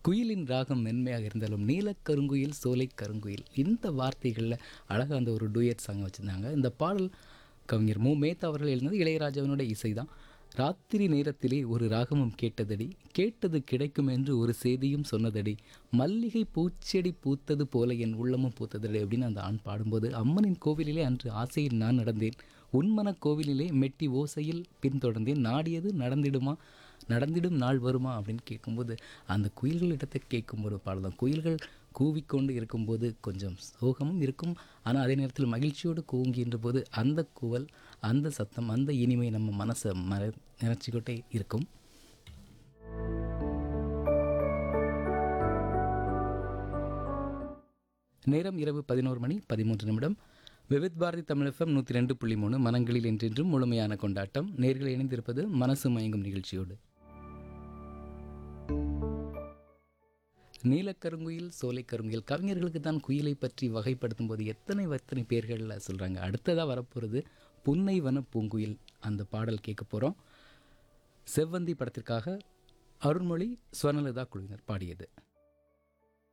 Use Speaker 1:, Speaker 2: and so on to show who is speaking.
Speaker 1: குயிலின் ராகம் மென்மையாக இருந்தாலும் நீலக்கருங்குயில் சோலை கருங்குயில் இந்த வார்த்தைகளில் அழகாக அந்த ஒரு டூயட் சாங் வச்சுருந்தாங்க இந்த பாடல் கவிஞர் மு மேத்தா அவர்கள் எழுந்தது இளையராஜாவினுடைய இசை தான் ராத்திரி நேரத்திலே ஒரு ராகமும் கேட்டதடி கேட்டது கிடைக்கும் என்று ஒரு செய்தியும் சொன்னதடி மல்லிகை பூச்செடி பூத்தது போல என் உள்ளமும் பூத்ததடி அப்படின்னு அந்த ஆண் பாடும்போது அம்மனின் கோவிலிலே அன்று ஆசையில் நான் நடந்தேன் உன்மன கோவிலிலே மெட்டி ஓசையில் பின்தொடர்ந்தேன் நாடியது நடந்திடுமா நடந்திடும் நாள் வருமா அப்படின்னு கேட்கும்போது அந்த குயில்களிடத்தை கேட்கும்போது பாடலாம் குயில்கள் கூவிக்கொண்டு இருக்கும்போது கொஞ்சம் சோகமும் இருக்கும் ஆனால் அதே நேரத்தில் மகிழ்ச்சியோடு கூவுகின்ற போது அந்த குவல் அந்த சத்தம் அந்த இனிமை நம்ம மனசை மற நினச்சிக்கிட்டே இருக்கும் நேரம் இரவு பதினோரு மணி பதிமூன்று நிமிடம் விவித் பாரதி தமிழ் எஃப்எம் நூற்றி ரெண்டு புள்ளி மூணு மனங்களில் என்றென்றும் முழுமையான கொண்டாட்டம் நேர்கள் இணைந்திருப்பது மனசு மயங்கும் நிகழ்ச்சியோடு நீலக்கருங்குயில் சோலைக்கருங்குயில் கவிஞர்களுக்கு தான் குயிலை பற்றி வகைப்படுத்தும் போது எத்தனை எத்தனை பேர்களில் சொல்கிறாங்க அடுத்ததாக வரப்போகிறது புன்னைவன பூங்குயில் அந்த பாடல் கேட்க போகிறோம் செவ்வந்தி படத்திற்காக அருண்மொழி ஸ்வர்ணலதா குழுவினர் பாடியது